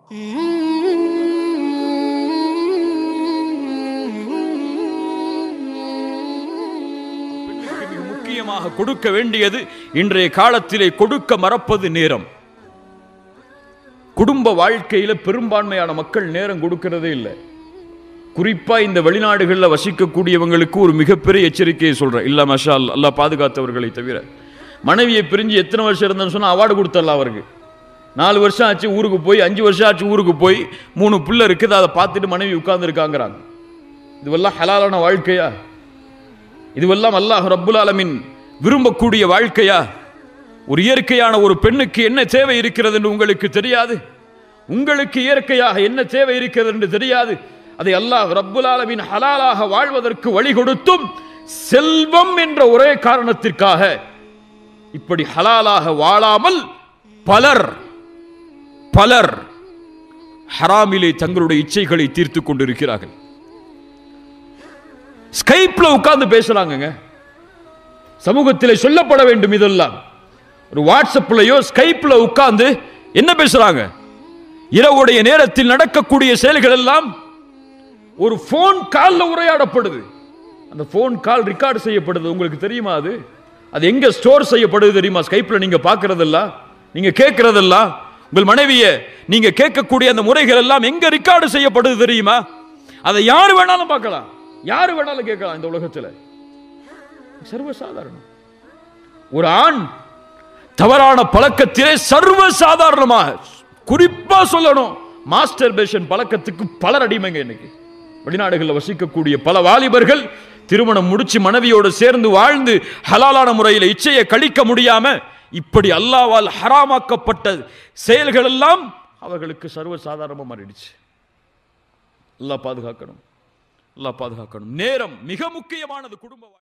பெண்ணுக்கு மிக முக்கியமாக கொடுக்க வேண்டியது இன்றைய காலத்திலே கொடுக்க மறப்பது நேரம் குடும்ப வாழ்க்கையில பெரும்பான்மையான மக்கள் நேரம் கொடுக்கிறதே இல்லை குறிப்பா இந்த வெளிநாடுகளில் வசிக்கக்கூடியவங்களுக்கு ஒரு மிகப்பெரிய எச்சரிக்கையை சொல்றேன் இல்ல மஷா அல்லாஹ், அல்லாஹ் பாதுகாத்தவர்களை தவிர மனைவியை பிரிஞ்சு எத்தனை வருஷம் இருந்தேன்னு சொன்னா அவார்டு கொடுத்துடலாம் அவருக்கு நாலு வருஷம் ஆச்சு ஊருக்கு போய் அஞ்சு வருஷம் ஆச்சு ஊருக்கு போய் மூணு புள்ள இருக்குது அதை பார்த்துட்டு மனைவி உட்கார்ந்துருக்காங்கிறாங்க இதுவெல்லாம் ஹலாலான வாழ்க்கையா இதுவெல்லாம் அல்லாஹ் ரப்புல் ஆலமீன் விரும்பக்கூடிய வாழ்க்கையா ஒரு இயற்கையான ஒரு பெண்ணுக்கு என்ன தேவை இருக்கிறது என்று உங்களுக்கு தெரியாது உங்களுக்கு இயற்கையாக என்ன தேவை இருக்கிறது என்று தெரியாது அதை அல்லாஹ் ரப்புல் ஆலமீன் ஹலாலாக வாழ்வதற்கு வழி கொடுத்தும் செல்வம் என்ற ஒரே காரணத்திற்காக இப்படி ஹலாலாக வாழாமல் பலர் பலர் ஹராமிலே தங்களுடைய இச்சைகளை தீர்த்து கொண்டிருக்கிறார்கள் ஸ்கைப்ல உட்கார்ந்து பேசுறாங்கங்க சமூகத்திலே சொல்லப்பட வேண்டும் இதெல்லாம் ஒரு வாட்ஸ்அப்லயோ ஸ்கைப்ல உட்கார்ந்து என்ன பேசுறாங்க இரவுடைய நேரத்தில் நடக்கக்கூடிய செயல்கள் எல்லாம் ஒரு ஃபோன் கால்ல உரையாடப்படுது அந்த ஃபோன் கால் ரெக்கார்ட் செய்யப்படுது உங்களுக்கு தெரியுமா அது அது எங்க ஸ்டோர் செய்யப்படுது தெரியுமா ஸ்கைப்ல நீங்க பார்க்கறதெல்லாம் நீங்க கேட்கறதெல்லாம் உங்கள் மனைவியை நீங்க கேட்கக்கூடிய அந்த முறைகள் எல்லாம் எங்க ரெக்கார்டு செய்யப்படுது தெரியுமா அதை யார் வேணாலும் பார்க்கலாம் யார் வேணாலும் கேட்கலாம் இந்த உலகத்தில் சர்வசாதாரணம் ஒரு ஆண் தவறான பழக்கத்திலே சர்வ சாதாரணமாக குறிப்பா சொல்லணும் மாஸ்டர் பேஷன் பழக்கத்துக்கு பலர் அடிமைங்க இன்னைக்கு வெளிநாடுகளில் வசிக்கக்கூடிய பல வாலிபர்கள் திருமணம் முடிச்சு மனைவியோடு சேர்ந்து வாழ்ந்து ஹலாலான முறையில் இச்சையை கழிக்க முடியாம இப்படி அல்லாவால் ஹராமாக்கப்பட்ட செயல்கள் எல்லாம் அவர்களுக்கு சர்வ சாதாரணமா மாறிடுச்சு அல்லாஹ் பாதுகாக்கணும் அல்லாஹ் பாதுகாக்கணும் நேரம் மிக முக்கியமானது குடும்ப வாழ்க்கை.